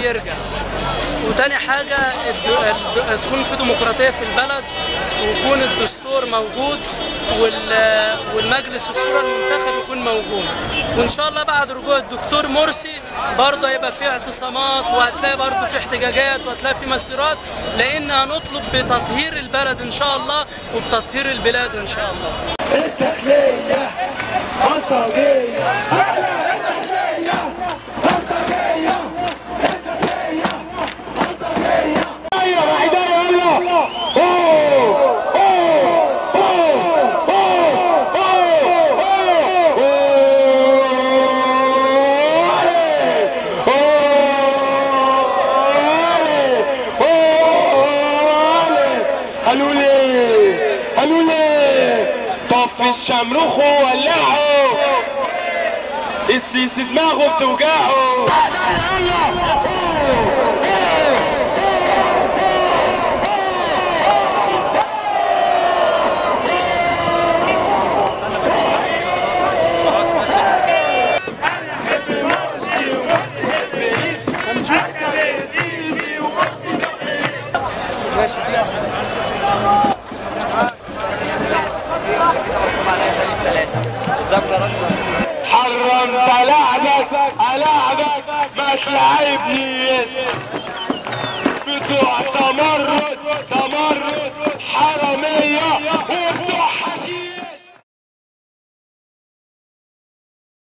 يرجع وتاني حاجة الد- الد- تكون في ديمقراطية في البلد ويكون الدستور موجود وال- والمجلس الشورى المنتخب يكون موجود وإن شاء الله بعد رجوع الدكتور مرسي برضه هيبقى في اعتصامات وهتلاقي برضه في احتجاجات وهتلاقي في مسيرات لأن هنطلب بتطهير البلد إن شاء الله وبتطهير البلاد إن شاء الله الداخلية بلطجية أنا الداخلية بلطجية الداخلية بلطجية يا عداية يلا أوه أوه أوه أوه أوه أوه علي علي علي قالوا لي قالوا لي طفي الشمروخ وولعه السيسي دماغه بتوجعه حرمت لعبك ألعبك ما تلعبنيش